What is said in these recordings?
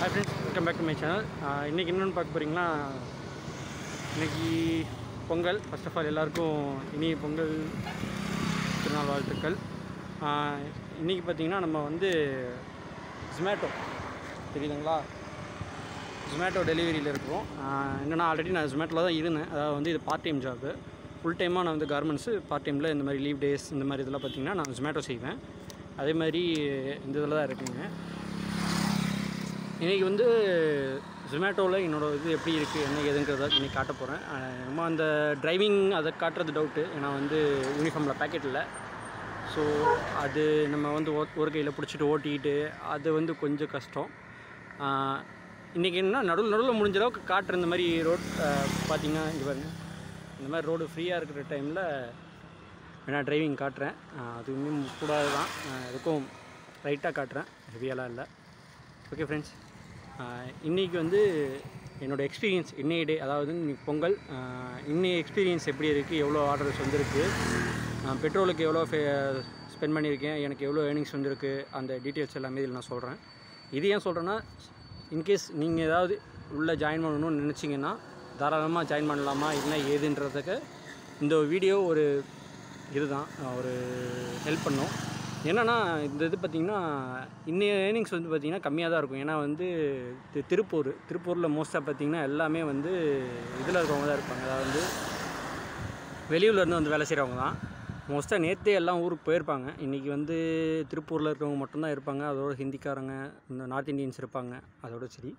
Hi friends welcome back to my channel இன்றைக்கி என்னென்னு பார்க்க போகிறீங்கன்னா இன்றைக்கி பொங்கல் ஃபர்ஸ்ட் ஆஃப் ஆல் எல்லாருக்கும் இனிய பொங்கல் திருநாள் வாழ்த்துக்கள் இன்றைக்கி பார்த்தீங்கன்னா நம்ம வந்து ஜொமேட்டோ தெரியுதுங்களா ஜொமேட்டோ டெலிவரியில் இருக்கிறோம் ஆஹ் என்னன்னா ஆல்ரெடி நான் ஜொமேட்டோவில் தான் இருந்தேன் அதாவது வந்து இது பார்ட் டைம் ஜாப்பு ஃபுல் டைமாக நான் வந்து கார்மெண்ட்ஸு பார்ட் டைமில் இந்த மாதிரி லீவ் டேஸ் இந்த மாதிரி இதெல்லாம் பார்த்தீங்கன்னா நான் ஜொமேட்டோ செய்வேன் அதே மாதிரி இந்த இதில் தான் இருக்குங்க இன்றைக்கி வந்து ஜொமேட்டோவில் என்னோடய இது எப்படி இருக்குது என்ன ஏதுங்கிறத இன்றைக்கி காட்ட போகிறேன் நம்ம அந்த டிரைவிங் அதை காட்டுறது டவுட்டு ஏன்னா வந்து யூனிஃபார்மில் பேக்கெட் இல்லை ஸோ அது நம்ம வந்து ஒ- ஒரு கையில் பிடிச்சிட்டு ஓட்டிக்கிட்டு அது வந்து கொஞ்சம் கஷ்டம் இன்றைக்கி என்ன நடுவில் நடுவில் முடிஞ்ச அளவுக்கு காட்டுற இந்த மாதிரி ரோட் பார்த்தீங்கன்னா இங்கே பாருங்க இந்த மாதிரி ரோடு ஃப்ரீயாக இருக்கிற டைமில் வேணால் டிரைவிங் காட்டுறேன் ஆஹ் அது இன்னும் கூடாது தான் எதுக்கும் ரைட்டாக காட்டுறேன் ஹெவியெல்லாம் இல்லை ஓகே ஃப்ரெண்ட்ஸ் இன்றைக்கி வந்து என்னோடய எக்ஸ்பீரியன்ஸ் இன்னைய டே அதாவது இன்னைக்கு பொங்கல் ஆஹ் இன்னைய எக்ஸ்பீரியன்ஸ் எப்படி இருக்குது எவ்வளோ ஆர்டர்ஸ் வந்திருக்கு ஆஹ் பெட்ரோலுக்கு எவ்வளோ ஸ்பெண்ட் பண்ணியிருக்கேன் எனக்கு எவ்வளோ ஏர்னிங்ஸ் வந்திருக்கு அந்த டீட்டெயில்ஸ் எல்லாமே இதில் நான் சொல்கிறேன் இது ஏன் சொல்கிறேன்னா இன்கேஸ் நீங்கள் ஏதாவது உள்ளே ஜாயின் பண்ணணும்னு நினச்சிங்கன்னா தாராளமாக ஜாயின் பண்ணலாமா இல்லை ஏதுன்றதுக்கு இந்த வீடியோ ஒரு இதுதான் ஒரு ஹெல்ப் பண்ணும் என்னென்னா இந்த இது பார்த்திங்கன்னா இன்னைய ஏர்னிங்ஸ் வந்து பார்த்திங்கன்னா கம்மியாக தான் இருக்கும் ஏன்னா வந்து தி- திருப்பூர் திருப்பூரில் மோஸ்ட்டாக பார்த்திங்கன்னா எல்லாமே வந்து இதில் இருக்கவங்க தான் இருப்பாங்க அதாவது வந்து வெளியூர்லேருந்து வந்து வேலை செய்கிறவங்க தான் மோஸ்ட்டாக நேற்றே எல்லாம் ஊருக்கு போயிருப்பாங்க இன்றைக்கி வந்து திருப்பூரில் இருக்கவங்க மட்டும்தான் இருப்பாங்க அதோட ஹிந்திக்காரங்க இந்த நார்த் இந்தியன்ஸ் இருப்பாங்க அதோட சரி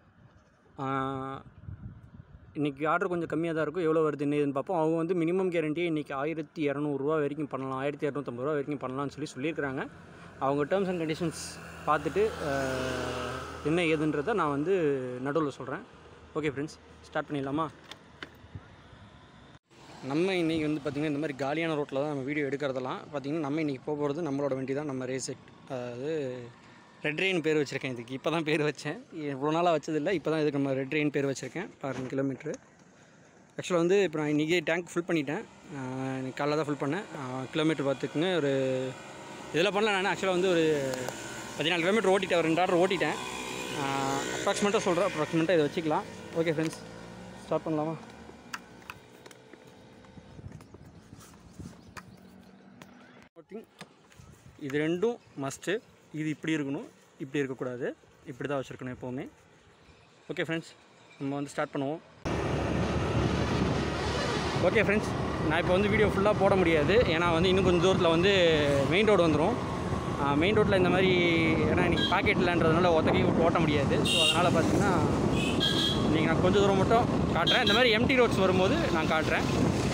இன்றைக்கி ஆர்டர் கொஞ்சம் கம்மியாக தான் இருக்கும் எவ்வளோ வருது என்னதுன்னு பார்ப்போம் அவங்க வந்து மினிமம் கேரண்டியே இன்றைக்கி ஆயிரத்தி இரநூறுவா வரைக்கும் பண்ணலாம் ஆயிரத்தி இரநூத்தம்பது ரூபா வரைக்கும் பண்ணலாம்னு சொல்லி சொல்லியிருக்கிறாங்க அவங்க டேர்ம்ஸ் அண்ட் கண்டிஷன்ஸ் பார்த்துட்டு ஆஹ், என்ன ஏதுன்றதை நான் வந்து நடுவில் சொல்கிறேன் ஓகே ஃப்ரெண்ட்ஸ் ஸ்டார்ட் பண்ணிடலாமா நம்ம இன்றைக்கி வந்து பார்த்திங்கன்னா இந்த மாதிரி காலியான ரோட்டில் தான் நம்ம வீடியோ எடுக்கிறதெல்லாம் பார்த்திங்கன்னா நம்ம இன்றைக்கி போக போகிறது நம்மளோட வண்டி தான் நம்ம ரேசெட் அதாவது ரெட் ரெயின் பேர் வச்சுருக்கேன் இதுக்கு இப்போ தான் பேர் வச்சேன் இவ்வளோ நாளாக வச்சதில்லை இப்போ தான் இதுக்கு நம்ம ரெட் ரெயின் பேர் வச்சுருக்கேன் பாருங்க கிலோமீட்ரு ஆக்சுவலாக வந்து இப்போ நான் இன்றைக்கி டேங்க் ஃபுல் பண்ணிட்டேன் ஆஹ் இன்னைக்கு காலைல தான் ஃபுல் பண்ணேன் கிலோமீட்டர் பார்த்துக்குங்க ஒரு இதில் பண்ணல நான் ஆக்சுவலாக வந்து ஒரு பதினாலு கிலோமீட்டர் ஓட்டிட்டேன் ஒரு ரெண்டு ஆர்டர் ஓட்டிட்டேன் அப்ராக்சிமேட்டாக சொல்கிறேன் அப்ராக்சிமேட்டாக இதை வச்சுக்கலாம் ஓகே ஃப்ரெண்ட்ஸ் ஸ்டார்ட் பண்ணலாமா திங் இது ரெண்டும் மஸ்ட்டு இது இப்படி இருக்கணும் இப்படி இருக்கக்கூடாது இப்படி தான் வச்சுருக்கணும் எப்போவுமே ஓகே ஃப்ரெண்ட்ஸ் நம்ம வந்து ஸ்டார்ட் பண்ணுவோம் ஓகே ஃப்ரெண்ட்ஸ் நான் இப்போ வந்து வீடியோ ஃபுல்லாக போட முடியாது ஏன்னா வந்து இன்னும் கொஞ்சம் தூரத்தில் வந்து மெயின் ரோடு வந்துடும் மெயின் ரோட்டில் இந்த மாதிரி ஏன்னா இன்றைக்கி பாக்கெட் இல்லைன்றதுனால ஒத்தக்கை விட்டு ஓட்ட முடியாது ஸோ அதனால் பார்த்தீங்கன்னா இன்றைக்கி நான் கொஞ்சம் தூரம் மட்டும் காட்டுறேன் இந்த மாதிரி எம்டி ரோட்ஸ் வரும்போது நான் காட்டுறேன்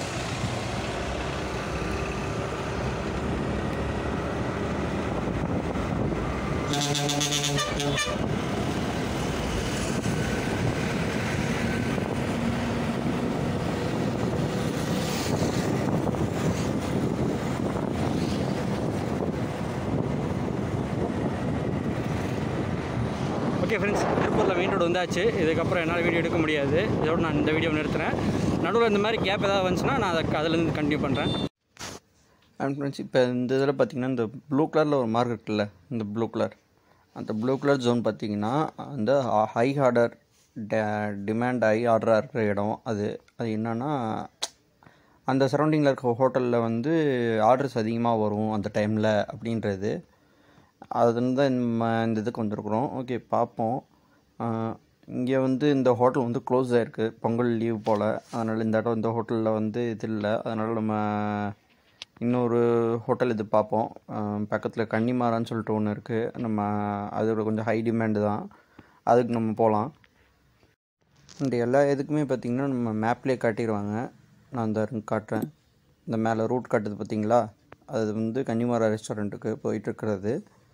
ஓகே ஃப்ரெண்ட்ஸ் திருப்பூரில் மெயின் ரோடு வந்தாச்சு இதுக்கப்புறம் என்னால் வீடியோ எடுக்க முடியாது இதோட நான் இந்த வீடியோ நிறுத்துறேன் நடுவில் இந்த மாதிரி கேப் ஏதாவது வந்துச்சுன்னா நான் அதை அதுலேருந்து கண்டினியூ பண்ணுறேன் அண்ட் ஃப்ரெண்ட்ஸ் இப்போ இந்த இதில் பார்த்தீங்கன்னா இந்த ப்ளூ கலரில் ஒரு மார்க் இருக்குல்ல இந்த ப்ளூ கலர் அந்த ப்ளூ கலர் ஜோன் பார்த்தீங்கன்னா அந்த ஹை ஆர்டர் டிமாண்ட் ஹை ஆர்டராக இருக்கிற இடம் அது அது என்னன்னா அந்த சரௌண்டிங்கில் இருக்க ஹோட்டலில் வந்து ஆர்டர்ஸ் அதிகமாக வரும் அந்த டைமில் அப்படின்றது அது தான் நம்ம இந்த இதுக்கு வந்திருக்குறோம் ஓகே பார்ப்போம் இங்கே வந்து இந்த ஹோட்டல் வந்து க்ளோஸ் ஆகிருக்கு பொங்கல் லீவ் போல் அதனால் இந்த இடம் இந்த ஹோட்டலில் வந்து இது இல்லை அதனால் நம்ம இன்னொரு ஹோட்டல் இது பார்ப்போம் பக்கத்தில் கன்னிமாரான்னு சொல்லிட்டு ஒன்று இருக்குது நம்ம அதோட கொஞ்சம் ஹை டிமாண்டு தான் அதுக்கு நம்ம போகலாம் இந்த எல்லா இதுக்குமே பார்த்திங்கன்னா நம்ம மேப்லேயே காட்டிடுவாங்க நான் இந்த இருங்க காட்டுறேன் இந்த மேலே ரூட் காட்டுது பார்த்தீங்களா அது வந்து கன்னிமாரா ரெஸ்டாரண்ட்டுக்கு போயிட்டுருக்கிறது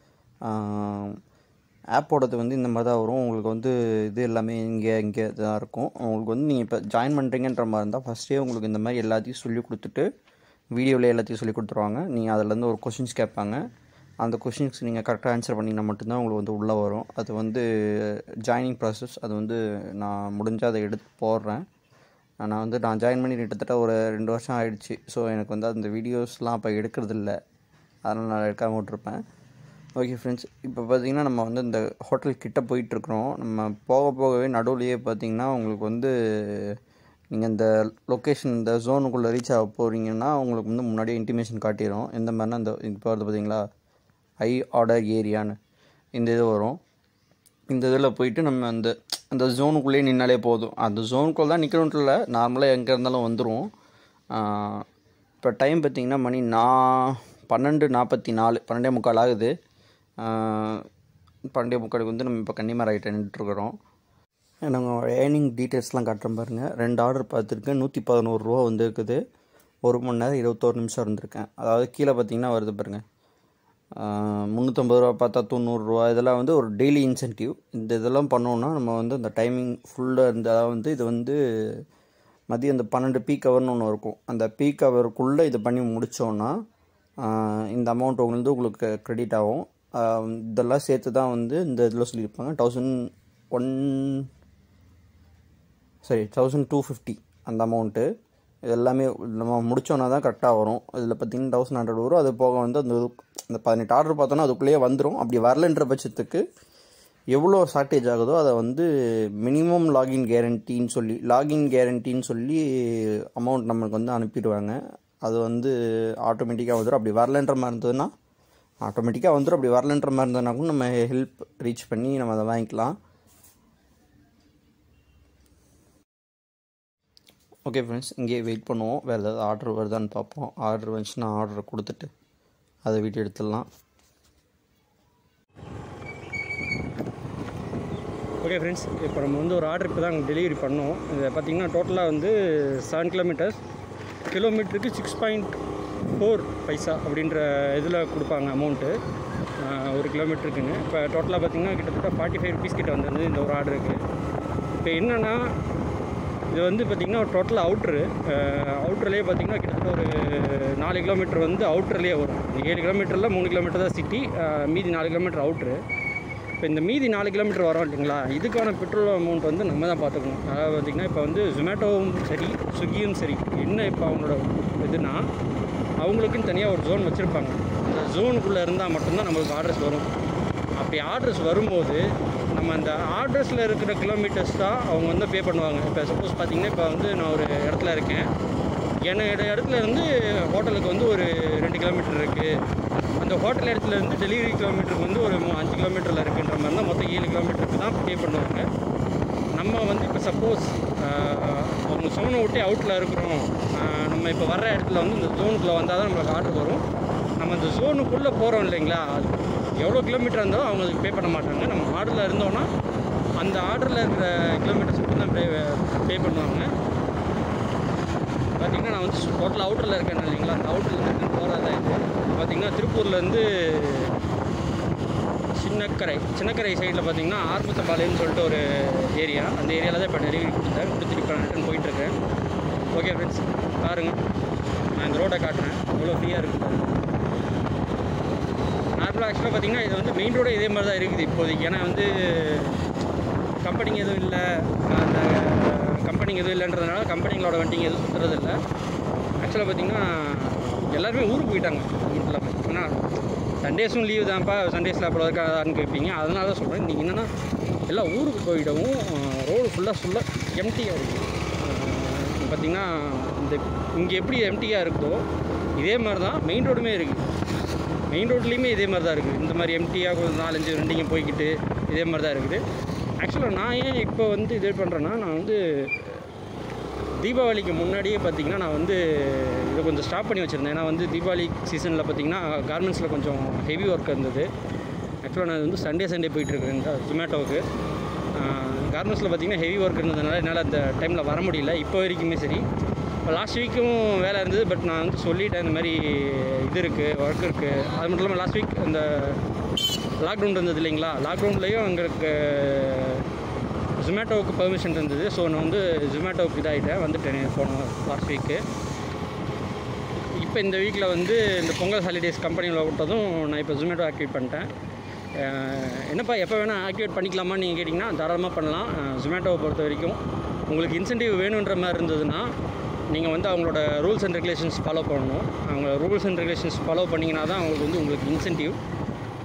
ஆப்போடது வந்து இந்த மாதிரி தான் வரும் உங்களுக்கு வந்து இது எல்லாமே இங்கே இங்கே தான் இருக்கும் உங்களுக்கு வந்து நீங்கள் இப்போ ஜாயின் பண்ணுறீங்கன்ற மாதிரி இருந்தால் ஃபஸ்ட்டே உங்களுக்கு இந்த மாதிரி எல்லாத்தையும் சொல்லி கொடுத்துட்டு வீடியோவில் எல்லாத்தையும் சொல்லி கொடுத்துருவாங்க நீங்கள் அதிலேருந்து ஒரு கொஷின்ஸ் கேட்பாங்க அந்த கொஷின்ஸ் நீங்கள் கரெக்டாக ஆன்சர் பண்ணிங்கன்னா மட்டும்தான் உங்களுக்கு வந்து உள்ளே வரும் அது வந்து ஜாயினிங் ப்ராசஸ் அது வந்து நான் முடிஞ்சால் அதை எடுத்து போடுறேன் நான் வந்து நான் ஜாயின் பண்ணி கிட்டத்தட்ட ஒரு ரெண்டு வருஷம் ஆயிடுச்சு ஸோ எனக்கு வந்து அந்த வீடியோஸ்லாம் அப்போ எடுக்கிறதில்ல அதனால் நான் எடுக்காமல் விட்ருப்பேன் ஓகே ஃப்ரெண்ட்ஸ் இப்போ பார்த்தீங்கன்னா நம்ம வந்து இந்த ஹோட்டல் கிட்ட போயிட்டுருக்குறோம் நம்ம போக போகவே நடுவுலையே பார்த்தீங்கன்னா உங்களுக்கு வந்து நீங்கள் இந்த லொக்கேஷன் இந்த ஜோனுக்குள்ளே ரீச் ஆக போகிறீங்கன்னா உங்களுக்கு வந்து முன்னாடியே இன்டிமேஷன் காட்டிடும் எந்த மாதிரினா இந்த இப்போ வருது பார்த்தீங்களா ஹை ஆர்டர் ஏரியான்னு இந்த இது வரும் இந்த இதில் போயிட்டு நம்ம அந்த அந்த ஜோனுக்குள்ளேயே நின்னாலே போதும் அந்த ஜோனுக்குள்ளே தான் நிற்கணுன்ட்டு இல்லை நார்மலாக எங்கே இருந்தாலும் வந்துடும் இப்போ டைம் பார்த்தீங்கன்னா மணி நான் பன்னெண்டு நாற்பத்தி நாலு பன்னெண்டே முக்கால் ஆகுது ஆஹ் பன்னெண்டே முக்காலுக்கு வந்து நம்ம இப்போ கன்னிமார் ஆகிட்ட நின்றுட்டுருக்குறோம் நாங்கள் ஏர்னிங் டீட்டெயில்ஸ்லாம் காட்டுறேன் பாருங்கள் ரெண்டு ஆர்டர் பார்த்துருக்கேன் நூற்றி பதினோரு ரூபா வந்து இருக்குது ஒரு மணி நேரம் இருபத்தோரு நிமிஷம் இருந்திருக்கேன் அதாவது கீழே பார்த்தீங்கன்னா வருது பாருங்கள் முந்நூற்றம்பது ரூபா பார்த்தா தொண்ணூறுரூவா இதெல்லாம் வந்து ஒரு டெய்லி இன்சென்டிவ் இந்த இதெல்லாம் பண்ணோன்னா நம்ம வந்து அந்த டைமிங் ஃபுல்லாக இருந்த அதாவது வந்து இது வந்து மதியம் அந்த பன்னெண்டு பீக் ஹவர்னு ஒன்று இருக்கும் அந்த பீக் ஹவருக்குள்ளே இது பண்ணி முடித்தோன்னா இந்த அமௌண்ட் உங்களுக்கு உங்களுக்கு க்ரெடிட் ஆகும் ஆஹ் இதெல்லாம் சேர்த்து தான் வந்து இந்த இதில் சொல்லியிருப்பாங்க தௌசண்ட் ஒன் சரி தௌசண்ட் டூ ஃபிஃப்டி அந்த அமௌண்ட்டு இது எல்லாமே நம்ம முடிச்சோன்னா தான் கரெக்டாக வரும் இதில் பார்த்தீங்கன்னா தௌசண்ட் ஹண்ட்ரட் வரும் அது போக வந்து அந்த இது- அந்த பதினெட்டு ஆர்டர் பார்த்தோன்னா அதுக்குள்ளேயே வந்துடும் அப்படி வரலன்ற பட்சத்துக்கு எவ்வளோ ஷார்ட்டேஜ் ஆகுதோ அதை வந்து மினிமம் லாகின் கேரண்டின்னு சொல்லி லாகின் கேரண்டின்னு சொல்லி அமௌண்ட் நம்மளுக்கு வந்து அனுப்பிடுவாங்க அது வந்து ஆட்டோமேட்டிக்காக வந்துடும் அப்படி வரலன்ற மாதிரி இருந்ததுன்னா ஆட்டோமேட்டிக்காக வந்துடும் அப்படி வரலன்ற மாதிரி இருந்ததுனா கூட நம்ம ஹெல்ப் ரீச் பண்ணி நம்ம அதை வாங்கிக்கலாம் ஓகே ஃப்ரெண்ட்ஸ் இங்கேயே வெயிட் பண்ணுவோம் வேறு ஏதாவது ஆர்டர் வருதான்னு பார்ப்போம் ஆர்டர் வந்துச்சுன்னா ஆர்டரை கொடுத்துட்டு அதை வீடியோ எடுத்துடலாம் ஓகே ஃப்ரெண்ட்ஸ் இப்போ நம்ம வந்து ஒரு ஆர்டர் இப்போ தான் டெலிவரி பண்ணோம் இதை பார்த்தீங்கன்னா டோட்டலாக வந்து செவன் கிலோமீட்டர்ஸ் கிலோமீட்டருக்கு சிக்ஸ் பாயிண்ட் ஃபோர் பைசா அப்படின்ற இதில் கொடுப்பாங்க அமௌண்ட்டு ஒரு கிலோமீட்டருக்குன்னு இப்போ டோட்டலாக பார்த்தீங்கன்னா கிட்டத்தட்ட ஃபார்ட்டி ஃபைவ் ருபீஸ் கிட்ட வந்தது இந்த ஒரு ஆர்டருக்கு இப்போ என்னென்னா இது வந்து பார்த்திங்கன்னா டோட்டல் அவுட்ரு அவுட்டர்லேயே பார்த்திங்கன்னா கிட்டத்தட்ட ஒரு நாலு கிலோமீட்டர் வந்து அவுட்டர்லேயே வரும் ஏழு கிலோமீட்டரில் மூணு கிலோமீட்டர் தான் சிட்டி மீதி நாலு கிலோமீட்டர் அவுட்ரு இப்போ இந்த மீதி நாலு கிலோமீட்டர் வரோம் இல்லைங்களா இதுக்கான பெட்ரோல் அமௌண்ட் வந்து நம்ம தான் பார்த்துக்கணும் அதாவது பார்த்திங்கன்னா இப்போ வந்து ஜொமேட்டோவும் சரி ஸ்விக்கியும் சரி என்ன இப்போ அவங்களோட இதுனா அவங்களுக்குன்னு தனியாக ஒரு ஜோன் வச்சுருப்பாங்க அந்த ஜோனுக்குள்ளே இருந்தால் மட்டும்தான் நம்மளுக்கு ஆர்டர்ஸ் வரும் அப்படி ஆர்டர்ஸ் வரும்போது நம்ம அந்த ஆர்டர்ஸில் இருக்கிற கிலோமீட்டர்ஸ் தான் அவங்க வந்து பே பண்ணுவாங்க இப்போ சப்போஸ் பார்த்தீங்கன்னா இப்போ வந்து நான் ஒரு இடத்துல இருக்கேன் என்னோட இடத்துல இருந்து ஹோட்டலுக்கு வந்து ஒரு ரெண்டு கிலோமீட்டர் இருக்குது அந்த ஹோட்டல் இடத்துல இருந்து டெலிவரி கிலோமீட்டருக்கு வந்து ஒரு மூ- அஞ்சு கிலோமீட்டரில் இருக்குன்ற மாதிரி தான் மொத்தம் ஏழு கிலோமீட்டருக்கு தான் பே பண்ணுவாங்க நம்ம வந்து இப்போ சப்போஸ் அவங்க சோனை விட்டு அவுட்டில் இருக்கிறோம் ஆஹ் நம்ம இப்போ வர்ற இடத்துல வந்து இந்த ஜோனுக்குள்ளே வந்தால் தான் நம்மளுக்கு ஆர்டர் வரும் நம்ம இந்த ஜோனுக்குள்ளே போகிறோம் இல்லைங்களா அது எவ்வளோ கிலோமீட்டர் இருந்தாலும் அவங்க அதுக்கு பே பண்ண மாட்டாங்க நம்ம ஆர்டரில் இருந்தோன்னா அந்த ஆர்டரில் இருக்கிற கிலோமீட்டர்ஸ் மட்டும் தான் பே பே பண்ணுவாங்க பார்த்தீங்கன்னா நான் வந்து டோட்டல் அவுட்டரில் இருக்கேன் இல்லைங்களா அந்த அவுட்டர்லேருந்து போகிறதா இது பார்த்தீங்கன்னா திருப்பூர்லேருந்து சின்னக்கரை சின்னக்கரை சைடில் பார்த்தீங்கன்னா ஆர்முத்தபாளையம்னு சொல்லிட்டு ஒரு ஏரியா அந்த ஏரியாவில் தான் இப்போ டெலிவரி கொடுத்தேன் கொடுத்துட்டு இப்போ நான் ரிட்டன் போயிட்டுருக்கேன் ஓகே ஃப்ரெண்ட்ஸ் பாருங்கள் நான் இந்த ரோட்டை காட்டுறேன் எவ்வளோ ஃப்ரீயாக இருக்குது பாருங்க. நார்மலாக ஆக்சுவலாக பார்த்தீங்கன்னா இது வந்து மெயின் ரோடு இதே மாதிரி தான் இருக்குது இப்போதைக்கு ஏன்னா வந்து கம்பெனிங்க எதுவும் இல்லை அந்த கம்பெனிங்க எதுவும் இல்லைன்றதுனால கம்பெனிங்களோட வண்டிங்க எதுவும் சுற்றுறது இல்லை ஆக்சுவலாக பார்த்தீங்கன்னா எல்லாருமே ஊருக்கு போயிட்டாங்க வீட்டில் ஏன்னா சண்டேஸும் லீவு தான்ப்பா சண்டேஸில் அப்புறம் இருக்காதான்னு கேட்பீங்க அதனால தான் சொல்கிறேன் நீங்கள் என்னென்னா எல்லாம் ஊருக்கு போயிடவும் ரோடு ஃபுல்லாக ஃபுல்லாக எம்டியாக இருக்குது பார்த்திங்கன்னா இந்த இங்கே எப்படி எம்டியாக இருக்குதோ இதே மாதிரி தான் மெயின் ரோடுமே இருக்குது மெயின் ரோட்லேயுமே இதே மாதிரி தான் இருக்குது இந்த மாதிரி எம்டியாக ஒரு நாலஞ்சு ரெண்டிங்க போய்க்கிட்டு இதே மாதிரி தான் இருக்குது ஆக்சுவலாக நான் ஏன் இப்போ வந்து இது பண்ணுறேன்னா நான் வந்து தீபாவளிக்கு முன்னாடியே பார்த்தீங்கன்னா நான் வந்து இதை கொஞ்சம் ஸ்டாப் பண்ணி வச்சுருந்தேன் ஏன்னா வந்து தீபாவளி சீசனில் பார்த்தீங்கன்னா கார்மெண்ட்ஸில் கொஞ்சம் ஹெவி ஒர்க் இருந்தது ஆக்சுவலாக நான் வந்து சண்டே சண்டே போயிட்டுருக்கேன் இந்த ஜொமேட்டோவுக்கு கார்மெண்ட்ஸில் பார்த்தீங்கன்னா ஹெவி ஒர்க் இருந்ததுனால என்னால் அந்த டைமில் வர முடியல இப்போ வரைக்குமே சரி இப்போ லாஸ்ட் வீக்கும் வேலை இருந்தது பட் நான் வந்து சொல்லிட்டேன் இந்த மாதிரி இது இருக்குது ஒர்க் இருக்குது அது மட்டும் இல்லாமல் லாஸ்ட் வீக் இந்த லாக்டவுன் இருந்தது இல்லைங்களா லாக்டவுன்லேயும் எங்களுக்கு ஜொமேட்டோவுக்கு பெர்மிஷன் இருந்தது ஸோ நான் வந்து ஜொமேட்டோவுக்கு இதாகிட்டேன் வந்துட்டேன் போன லாஸ்ட் வீக்கு இப்போ இந்த வீக்கில் வந்து இந்த பொங்கல் ஹாலிடேஸ் கம்பெனியில் விட்டதும் நான் இப்போ ஜொமேட்டோ ஆக்டிவேட் பண்ணிட்டேன் அஹ் என்னப்பா எப்போ வேணால் ஆக்டிவேட் பண்ணிக்கலாமான்னு நீங்கள் கேட்டிங்கன்னா தாராளமாக பண்ணலாம் ஜொமேட்டோவை பொறுத்த வரைக்கும் உங்களுக்கு இன்சென்டிவ் வேணுன்ற மாதிரி இருந்ததுன்னா நீங்கள் வந்து அவங்களோட ரூல்ஸ் அண்ட் ரெகுலேஷன்ஸ் ஃபாலோ பண்ணணும் அவங்க ரூல்ஸ் அண்ட் ரெகுலேஷன்ஸ் ஃபாலோ பண்ணிங்கன்னா தான் அவங்களுக்கு வந்து உங்களுக்கு இன்சென்டிவ்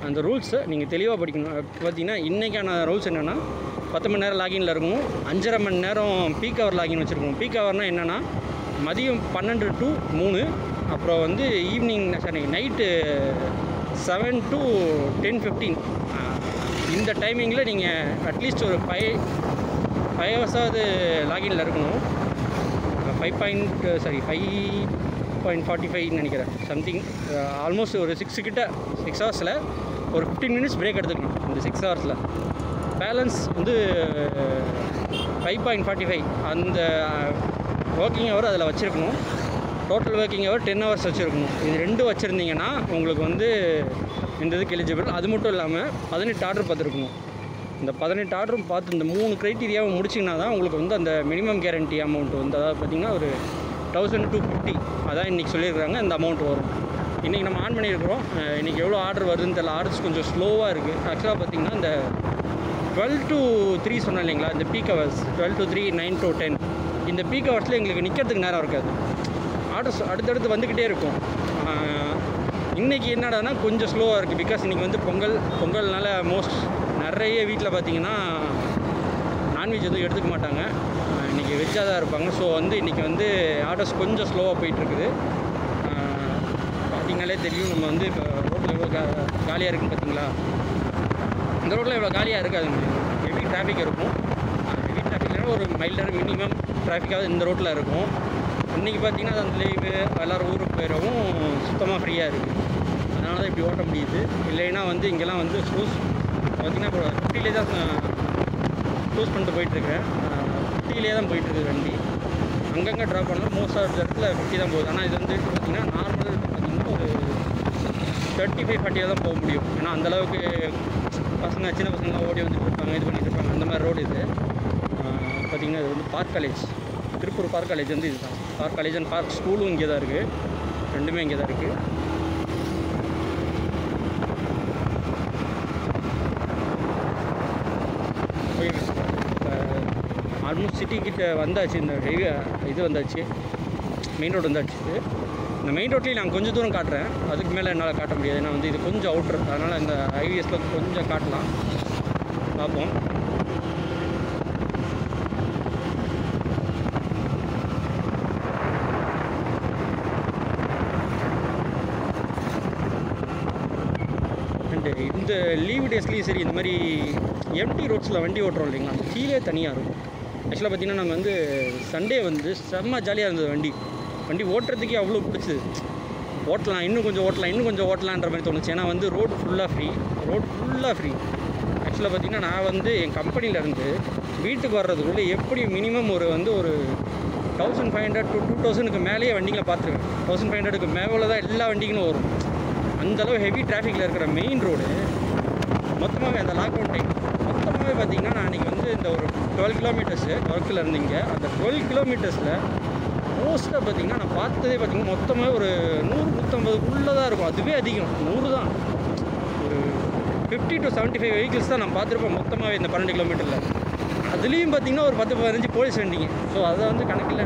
அந்த ரூல்ஸை நீங்கள் தெளிவாக படிக்கணும் பார்த்தீங்கன்னா இன்றைக்கான ரூல்ஸ் என்னென்னா பத்து மணி நேரம் லாகின்ல இருக்கணும் அஞ்சரை மணி நேரம் பீக் ஹவர் லாகின் வச்சுருக்கணும் பீக் ஹவர்னால் என்னென்னா மதியம் பன்னெண்டு டு மூணு அப்புறம் வந்து evening sorry night seven to ten fifteen இந்த டைமிங்கில் நீங்கள் அட்லீஸ்ட் ஒரு ஃபைவ் ஃபைவ் ஹவர்ஸாவது லாகின்ல இருக்கணும் five point sorry five point forty ஃபைவ்னு நினைக்கிறேன் சம்திங் ஆல்மோஸ்ட் ஒரு சிக்ஸ் கிட்ட சிக்ஸ் ஹவர்ஸில் ஒரு ஃபிஃப்டீன் மினிட்ஸ் பிரேக் எடுத்துக்கணும் இந்த சிக்ஸ் ஹவர்ஸில் பேலன்ஸ் வந்து ஃபைவ் பாயிண்ட் ஃபார்ட்டி ஃபைவ் அந்த ஒர்க்கிங் ஹவர் அதில் வச்சுருக்கணும் total working hour ten hours வச்சுருக்கணும் இது ரெண்டும் வச்சுருந்தீங்கன்னா உங்களுக்கு வந்து இந்த இதுக்கு எலிஜிபிள் அது மட்டும் இல்லாமல் பதினெட்டு ஆர்டர் பார்த்துருக்கணும் இந்த பதினெட்டு ஆர்டரும் பார்த்து இந்த மூணு க்ரைட்டீரியாவை முடிச்சிங்கன்னா தான் உங்களுக்கு வந்து அந்த மினிமம் கேரண்டி அமௌண்ட் வந்து அதாவது பார்த்திங்கன்னா ஒரு தௌசண்ட் டூ ஃபிஃப்டி அதான் இன்றைக்கி சொல்லியிருக்காங்க இந்த அமௌண்ட் வரும் இன்றைக்கி நம்ம ஆன் பண்ணியிருக்கிறோம் அஹ் இன்றைக்கி எவ்வளோ ஆர்டர் வருதுன்னு தெரியல ஆர்டர்ஸ் கொஞ்சம் ஸ்லோவாக இருக்குது ஆக்சுவலாக பார்த்திங்கன்னா இந்த டுவெல் டு த்ரீ சொன்னேன் இல்லைங்களா இந்த peak hours twelve to three nine to ten இந்த பீக் ஹவர்ஸில் எங்களுக்கு நிற்கிறதுக்கு நேரம் இருக்காது ஆர்டர்ஸ் அடுத்தடுத்து வந்துக்கிட்டே இருக்கும் ஆஹ் இன்னைக்கு என்னடான்னா கொஞ்சம் ஸ்லோவாக இருக்குது பிகாஸ் இன்றைக்கி வந்து பொங்கல் பொங்கல்னால மோஸ்ட் நிறைய வீட்டில் பார்த்தீங்கன்னா நான்வெஜ் எதுவும் எடுத்துக்க மாட்டாங்க ஆஹ் இன்னைக்கு வெஜ்ஜாக தான் இருப்பாங்க ஸோ வந்து இன்றைக்கி வந்து ஆர்டர்ஸ் கொஞ்சம் ஸ்லோவாக போயிட்டுருக்குது பார்த்தீங்கனாலே தெரியும் நம்ம வந்து இப்போ ரோட்டில் எவ்வளோ கா காலியாக இருக்குன்னு பார்த்தீங்களா இந்த ரோட்டில் இவ்வளோ காலியாக இருக்காது ஹெவி டிராஃபிக் இருக்கும் ஹெவி டிராஃபிக்னா ஒரு மைல்டான மினிமம் டிராஃபிக்காவது இந்த ரோட்டில் இருக்கும் இன்றைக்கி பார்த்தீங்கன்னா அந்த லீவு எல்லோரும் ஊருக்கு போயிடவும் சுத்தமாக ஃப்ரீயாக இருக்குது அதனால தான் இப்படி ஓட்ட முடியுது இல்லைன்னா வந்து இங்கெல்லாம் வந்து க்ளோஸ் பார்த்தீங்கன்னா இப்போ ஃபிஃப்டிலே தான் க்ளோஸ் பண்ணிட்டு போயிட்டுருக்கேன் ஃபிஃப்டிலே தான் போயிட்டுருக்கு வண்டி அங்கங்கே ட்ராப் பண்ணாலும் மோஸ்ட் ஆஃப் இடத்துல ஃபிஃப்டி தான் போகுது ஆனால் இது வந்து பார்த்தீங்கன்னா நார்மல் பார்த்தீங்கன்னா ஒரு தேர்ட்டி ஃபைவ் ஃபார்ட்டியாக தான் போக முடியும் ஏன்னா அந்தளவுக்கு பசங்க சின்ன பசங்க ஓடி வந்துட்டு இருப்பாங்க இது பண்ணிட்டு இருப்பாங்க அந்த மாதிரி ரோடு இது ஆஹ் பார்த்தீங்கன்னா இது வந்து park college Tiruppur park college வந்து இதுதான் பார்க் காலேஜ் அண்ட் பார்க் ஸ்கூலும் இங்கே தான் இருக்குது ரெண்டுமே இங்கே தான் இருக்குது ஆல்மோஸ்ட் சிட்டி கிட்ட வந்தாச்சு இந்த ஹைவே இது வந்தாச்சு மெயின் ரோடு வந்தாச்சு இந்த மெயின் ரோட்லேயும் நான் கொஞ்சம் தூரம் காட்டுறேன் அதுக்கு மேலே என்னால் காட்ட முடியாது ஏன்னா வந்து இது கொஞ்சம் அவுட்ரு அதனால் இந்த ஹைவேஸில் கொஞ்சம் காட்டலாம் பார்ப்போம் அண்டு இந்த லீவ் டேஸ்லேயும் சரி இந்த மாதிரி எம்டி ரோட்ஸில் வண்டி ஓட்டுறோம் இல்லைங்களா அந்த ஃபீலே தனியாக இருக்கும் ஆக்சுவலாக பார்த்தீங்கன்னா நாங்கள் வந்து சண்டே வந்து செம்ம ஜாலியாக இருந்தது வண்டி வண்டி ஓட்டுறதுக்கே அவ்வளோ பிடிச்சது ஓட்டலாம் இன்னும் கொஞ்சம் ஓட்டலாம் இன்னும் கொஞ்சம் ஓட்டலான்ற மாதிரி தோணுச்சு ஏன்னா வந்து ரோடு ஃபுல்லாக ஃப்ரீ ரோடு ஃபுல்லாக ஃப்ரீ ஆக்சுவலாக பார்த்தீங்கன்னா நான் வந்து என் கம்பெனிலேருந்து வீட்டுக்கு வர்றதுக்குள்ளே எப்படி மினிமம் ஒரு வந்து ஒரு thousand five hundred to two தௌசண்ட்க்கு மேலேயே வண்டிங்களை பார்த்துருக்கேன் தௌசண்ட் ஃபைவ் ஹண்ட்ரடுக்கு மேலே தான் எல்லா வண்டிகளும் வரும் அந்தளவு ஹெவி டிராஃபிக்கில் இருக்கிற மெயின் ரோடு மொத்தமாகவே அந்த லாக்டவுன் டைம் மொத்தமாகவே பார்த்தீங்கன்னா நான் அன்றைக்கி வந்து இந்த ஒரு டுவெல் கிலோமீட்டர்ஸு ஒர்க்கில் இருந்தீங்க அந்த டுவெல் கிலோமீட்டர்ஸில் மோஸ்ட்டாக பார்த்தீங்கன்னா நான் பார்த்ததே பார்த்தீங்கன்னா மொத்தமாக ஒரு நூறு நூற்றம்பதுக்குள்ளே தான் இருக்கும் அதுவே அதிகம் நூறு தான் ஒரு fifty to seventy five vehicles தான் நான் பார்த்துருப்பேன் மொத்தமாகவே இந்த பன்னெண்டு கிலோமீட்டரில் அதுலேயும் பார்த்தீங்கன்னா ஒரு பத்து பதினஞ்சு போலீஸ் வண்டிங்க ஸோ அதை வந்து கணக்கில்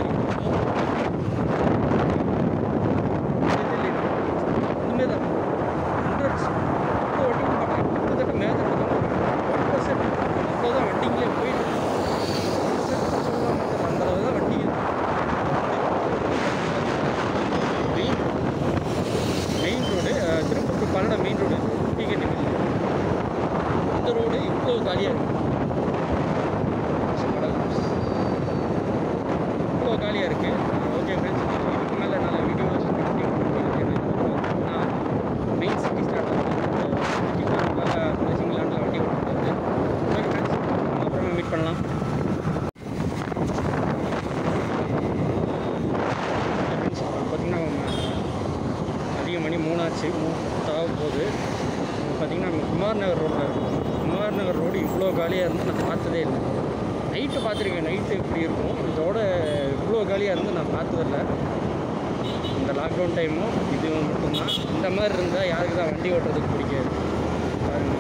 இனிமே தான் ஹண்ட்ரட்ஸ் வண்டி பார்க்கலாம் கிட்டத்தட்ட மேஜர் பர்சன்ட் அவ்வளோதான் வண்டிங்களே போயிட்டு அந்த அளவு தான் வண்டி main main road Tiruppur to Palladam main road TKD இந்த ரோடு இவ்வளோ காலியாக இருக்குது இவ்வளோ காலியாக இருக்குது ஓகே ஃப்ரெண்ட்ஸ் இதுக்கு மேலே நான் வீடியோஸ் நான் மெயின் சிட்டி ஸ்டார்ட் சிட்டிக்குள்ள சிங்கிள் லேண்டில் வண்டி ஓட்டுறது ஓகே ஃப்ரெண்ட்ஸ் அப்புறமா மீட் பண்ணலாம் ஃப்ரெண்ட்ஸ் பார்த்தீங்கன்னா அதிக மணி மூணாச்சு மூணு பத்தாக போகுது பார்த்தீங்கன்னா நம்ம குமார் நகர் ரோட்டில் இருக்கும் குமார் நகர் ரோடு இவ்வளோ காலியாக இருந்து நான் பார்த்ததே இல்லை நைட்டு பார்த்துருக்கேன் நைட்டு இப்படி இருக்கும் இதோட இவ்வளோ காலியாக இருந்து நான் பார்த்ததில்ல இந்த லாக்டவுன் டைமும் இது மட்டும்தான் இந்த மாதிரி இருந்தால் யாருக்கு தான் வண்டி ஓட்டுறதுக்கு பிடிக்காது பாருங்க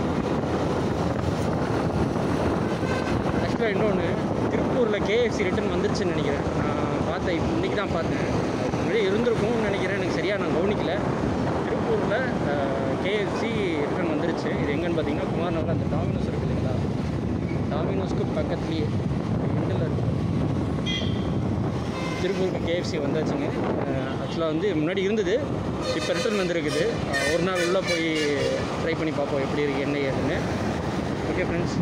ஆக்சுவலாக இன்னொன்று திருப்பூரில் கேஎஃப்சி ரிட்டன் வந்துருச்சுன்னு நினைக்கிறேன் நான் பார்த்தேன் இப்போ இன்றைக்கி தான் பார்த்தேன் அதுக்கு முன்னாடி இருந்திருக்கும்னு நினைக்கிறேன் எனக்கு சரியாக நான் கவனிக்கல திருப்பூரில் கேஎஃப்சி ரிட்டன் வந்தாச்சு இது எங்கன்னு பார்த்தீங்கன்னா குமார் நகர் அந்த டாமினோஸ் இருக்கு இல்லைங்களா டாமினோஸ்க்கு பக்கத்துலேயே மிடில் இருக்கு திருப்பூருக்கு கேஎஃப்சி வந்தாச்சுங்க ஆக்சுவலாக வந்து முன்னாடி இருந்தது இப்போ ரிட்டர்ன் வந்திருக்குது அஹ் ஒரு நாள் உள்ளே போய் ட்ரை பண்ணி பார்ப்போம் எப்படி இருக்குது என்ன ஏதுன்னு okay friends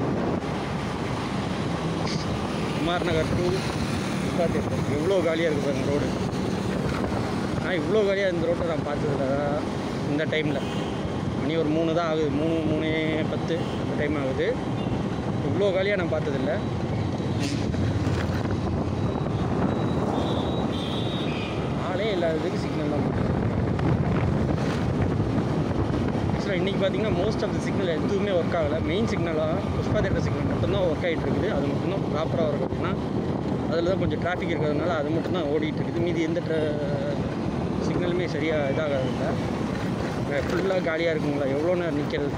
Kumar Nagar too எவ்வளோ காலியாக இருக்குது பாருங்க ரோடு ஆனால் இவ்வளோ காலியாக இந்த ரோட்டை நான் பார்த்ததில்ல இந்த டைமில் மணி ஒரு மூணு தான் ஆகுது மூணு மூணு பத்து அந்த டைம் ஆகுது இவ்வளோ காலியாக நான் பார்த்ததில்ல ஆளே இல்லாததுக்கு சிக்னல் தான் ஆக்சுவலாக இன்றைக்கி பார்த்தீங்கன்னா மோஸ்ட் ஆஃப் த சிக்னல் எதுவுமே ஒர்க் ஆகலை மெயின் சிக்னலாக புஷ்பா தேட்டர் சிக்னல் மட்டும்தான் ஒர்க் ஆகிட்டு இருக்குது அது மட்டும்தான் ப்ராப்பராக ஒர்க் ஆகுதுன்னா அதில் தான் கொஞ்சம் டிராஃபிக் இருக்கிறதுனால அது மட்டும் தான் ஓடிட்டு இருக்குது மீதி எந்த சிக்னலுமே சரியாக இதாகாதில்ல ஃபுல்லாக காலியாக இருக்குங்களா எவ்வளோ நேரம் நிற்கிறது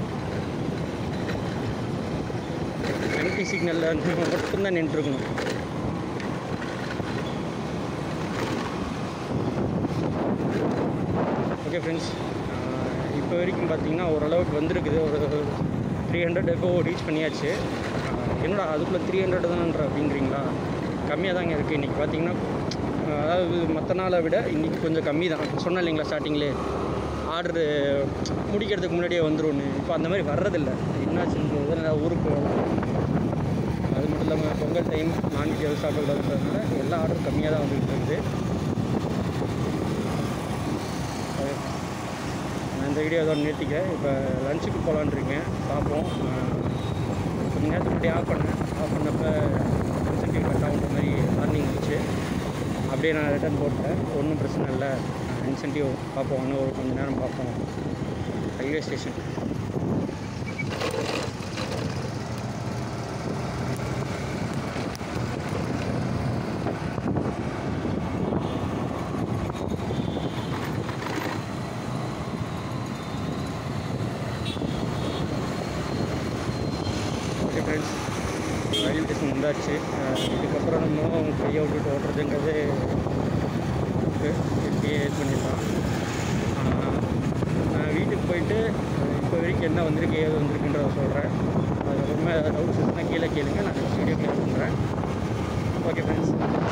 எம்டி சிக்னலில் மட்டும்தான் நின்றுருக்கணும் ஓகே ஃப்ரெண்ட்ஸ் இப்போ வரைக்கும் பார்த்தீங்கன்னா ஓரளவுக்கு வந்திருக்குது ஒரு த்ரீ ஹண்ட்ரட் எப்போ ரீச் பண்ணியாச்சு ஆஹ் என்னடா அதுக்குள்ளே த்ரீ ஹண்ட்ரட் தானன்ற அப்படின்றீங்களா கம்மியாக தாங்க இருக்குது இன்றைக்கி பார்த்தீங்கன்னா ஆஹ் அதாவது மற்ற நாளை விட இன்றைக்கி கொஞ்சம் கம்மி தான் சொன்னேன் இல்லைங்களா ஸ்டார்டிங்லே ஆர்டரு முடிக்கிறதுக்கு முன்னாடியே வந்துரும்னு இப்போ அந்த மாதிரி வர்றதில்ல என்னாச்சுன்றது நான் ஊருக்கு போகலாம் அது மட்டும் இல்லாமல் பொங்கல் டைம் நான்வெஜ் எதுவும் சாப்பிடக்கூடாதுன்றதுனால எல்லா ஆர்டரும் கம்மியாக தான் வந்துகிட்டு இருக்குது அது நான் இந்த வீடியோ தான் நிறுத்திக்க இப்போ லஞ்சுக்கு போகலான்னு இருக்கேன் பார்ப்போம் அஹ் கொஞ்ச நேரத்துக்கு முன்னாடி ஆஃப் பண்ணேன் ஆஃப் பண்ணப்போ இன்சென்டிவ் கட் ஆகுன்ற மாதிரி வார்னிங் இருந்துச்சு அப்படியே நான் ரிட்டர்ன் போட்டேன் ஒன்றும் பிரச்சனை இல்லை இன்சென்டிவ் பார்ப்போம் இன்னும் ஒரு கொஞ்ச நேரம் பார்ப்போம் railway station okay friends railway station வந்தாச்சு அஹ் இதுக்கப்புறம் நம்ம கையை விட்டுட்டு ஓட்டுறதுங்கிறது இருக்கு. இப்படியே இது பண்ணிடலாம் அஹ் நான் வீட்டுக்கு போயிட்டு அஹ் இப்போ வரைக்கும் என்ன வந்திருக்கு ஏது வந்திருக்குன்றத சொல்கிறேன் அதுக்கப்புறமா ஏதாவது டவுட்ஸ் இருந்தால் கீழே கேளுங்க நான் நெக்ஸ்ட் வீடியோ கிளியர் பண்ணுறேன் okay friends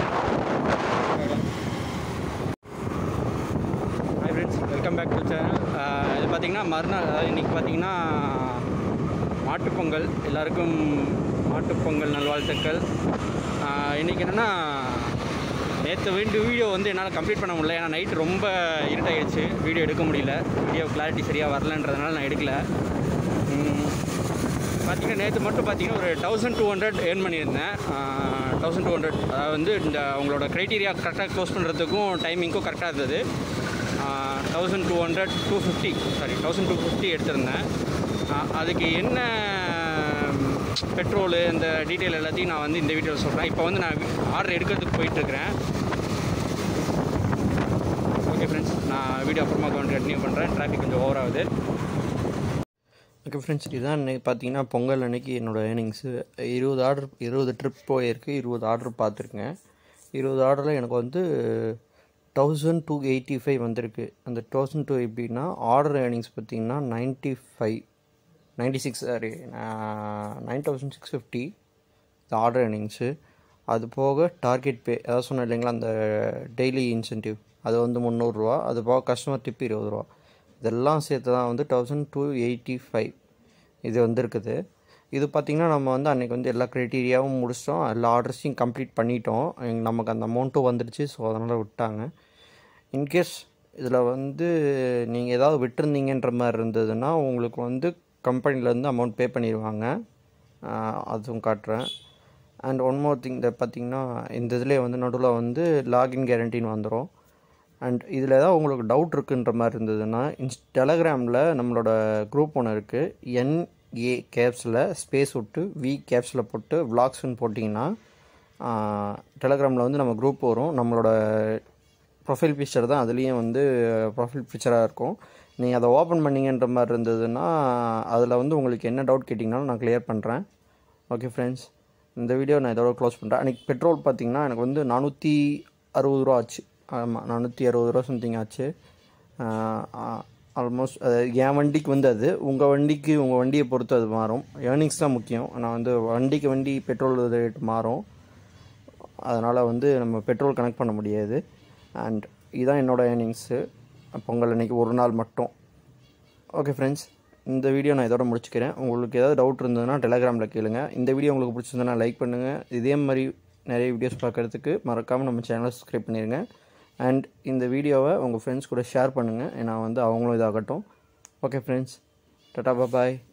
hi friends welcome back to channel இது பார்த்தீங்கன்னா மறுநாள் அதாவது இன்றைக்கி பார்த்தீங்கன்னா மாட்டுப்பொங்கல் எல்லாருக்கும் மாட்டுப்பொங்கல் நல்வாழ்த்துக்கள் இன்றைக்கி என்னென்னா நேற்று வீண்டு வீடியோ வந்து என்னால் கம்ப்ளீட் பண்ண முடியல ஏன்னா நைட்டு ரொம்ப இருட்டாயிடுச்சு வீடியோ எடுக்க முடியல வீடியோ கிளாரிட்டி சரியாக வரலன்றதுனால நான் எடுக்கல பார்த்தீங்கன்னா நேற்று மட்டும் பார்த்தீங்கன்னா ஒரு தௌசண்ட் டூ ஹண்ட்ரட் ஏர்ன் பண்ணியிருந்தேன் தௌசண்ட் டூ ஹண்ட்ரட் அதாவது வந்து இந்த அவங்களோட க்ரைட்டீரியா கரெக்டாக க்ளோஸ் பண்ணுறதுக்கும் டைமிங்க்கும் கரெக்டாக இருந்தது thousand two hundred two fifty sorry thousand two fifty எடுத்திருந்தேன் ஆஹ் அதுக்கு என்ன பெட்ரோலு இந்த டீட்டெயில் எல்லாத்தையும் நான் வந்து இந்த வீடியோவில் சொல்கிறேன் இப்போ வந்து நான் ஆர்டர் எடுக்கிறதுக்கு போயிட்டுருக்கிறேன் ஓகே ஃப்ரெண்ட்ஸ் நான் வீடியோ அப்புறமா கண்டினியூ பண்ணுறேன் டிராஃபிக் கொஞ்சம் ஓவர் ஆகுது ஓகே ஃப்ரெண்ட்ஸ் இதுதான் இன்னைக்கு பார்த்தீங்கன்னா பொங்கல் அன்னைக்கு என்னோடய ஏர்னிங்ஸு இருபது ஆர்டர் இருபது ட்ரிப் போயிருக்கு இருபது ஆர்டர் பார்த்துருக்கேன் இருபது ஆர்டரில் எனக்கு வந்து தௌசண்ட் டூ எயிட்டி ஃபைவ் வந்திருக்கு அந்த தௌசண்ட் டூ எப்படின்னா ஆர்டர் ஏர்னிங்ஸ் பார்த்தீங்கன்னா ninety five ninety six sorry nine thousand six fifty இந்த ஆர்டர் ஏர்னிங்ஸு அது போக டார்கெட் பே அதாவது சொன்னேன் இல்லைங்களா அந்த டெய்லி இன்சென்டிவ் அது வந்து முந்நூறுரூவா அது போக கஸ்டமர் டிப் இருபது ரூபா இதெல்லாம் சேர்த்து தான் வந்து தௌசண்ட் டூ எயிட்டி ஃபைவ் இது வந்திருக்குது இது பார்த்திங்கன்னா நம்ம வந்து அன்றைக்கி வந்து எல்லா க்ரைட்டீரியாவும் முடிச்சிட்டோம் எல்லா ஆர்டர்ஸையும் கம்ப்ளீட் பண்ணிட்டோம் எங்க- நமக்கு அந்த அமௌண்ட்டும் வந்துடுச்சு ஸோ அதனால் விட்டாங்க இன்கேஸ் இதில் வந்து நீங்கள் ஏதாவது விட்டுருந்தீங்கன்ற மாதிரி இருந்ததுன்னா உங்களுக்கு வந்து கம்பெனிலேருந்து அமௌண்ட் பே பண்ணிடுவாங்க ஆஹ் அதுவும் காட்டுறேன் அண்ட் ஒன் மோர் திங் இந்த பார்த்தீங்கன்னா இந்த இதுலேயே வந்து நடுவில் வந்து லாகின் கேரண்டின்னு வந்துடும் அண்ட் இதில் ஏதாவது உங்களுக்கு டவுட் இருக்குன்ற மாதிரி இருந்ததுன்னா இன்ஸ் டெலகிராமில் நம்மளோட குரூப் ஒன்று இருக்குது என்ஏ கேப்ஸில் ஸ்பேஸ் விட்டு வி கேப்ஸில் போட்டு விளாக்ஸ்னு போட்டிங்கன்னா டெலகிராமில் வந்து நம்ம குரூப் வரும் நம்மளோட ப்ரொஃபைல் பிக்சர் தான் அதுலேயும் வந்து ப்ரொஃபைல் பிக்சராக இருக்கும் நீங்கள் அதை ஓப்பன் பண்ணீங்கன்ற மாதிரி இருந்ததுன்னா அதில் வந்து உங்களுக்கு என்ன டவுட் கேட்டிங்கனாலும் நான் க்ளியர் பண்ணுறேன் ஓகே ஃப்ரெண்ட்ஸ் இந்த வீடியோ நான் இதோட க்ளோஸ் பண்ணுறேன் அன்றைக்கி பெட்ரோல் பார்த்தீங்கன்னா எனக்கு வந்து நானூற்றி அறுபது ரூபா ஆச்சு ஆமாம் நானூற்றி அறுபது ரூபா சம்திங் ஆச்சு ஆல்மோஸ்ட் என் வண்டிக்கு வந்து அது உங்கள் வண்டிக்கு உங்கள் வண்டியை பொறுத்து அது மாறும் ஏர்னிங்ஸ் தான் முக்கியம் ஆனால் வந்து வண்டிக்கு வண்டி பெட்ரோல் ரேட் மாறும் அதனால் வந்து நம்ம பெட்ரோல் கனெக்ட் பண்ண முடியாது அண்ட் இதுதான் என்னோடய ஏர்னிங்ஸு பொங்கல் அன்னைக்கு ஒரு நாள் மட்டும் ஓகே ஃப்ரெண்ட்ஸ் இந்த வீடியோ நான் இதோட முடிச்சுக்கிறேன் உங்களுக்கு ஏதாவது டவுட் இருந்ததுன்னா டெலகிராமில் கேளுங்க இந்த வீடியோ உங்களுக்கு பிடிச்சிருந்ததுன்னா லைக் பண்ணுங்கள் இதே மாதிரி நிறைய வீடியோஸ் பார்க்குறதுக்கு மறக்காமல் நம்ம சேனலை சப்ஸ்கிரைப் பண்ணிடுங்க அண்ட் இந்த வீடியோவை உங்கள் ஃப்ரெண்ட்ஸ் கூட ஷேர் பண்ணுங்கள் ஏன்னா வந்து அவங்களும் இதாகட்டும் ஓகே ஃப்ரெண்ட்ஸ் டாட்டா பாய்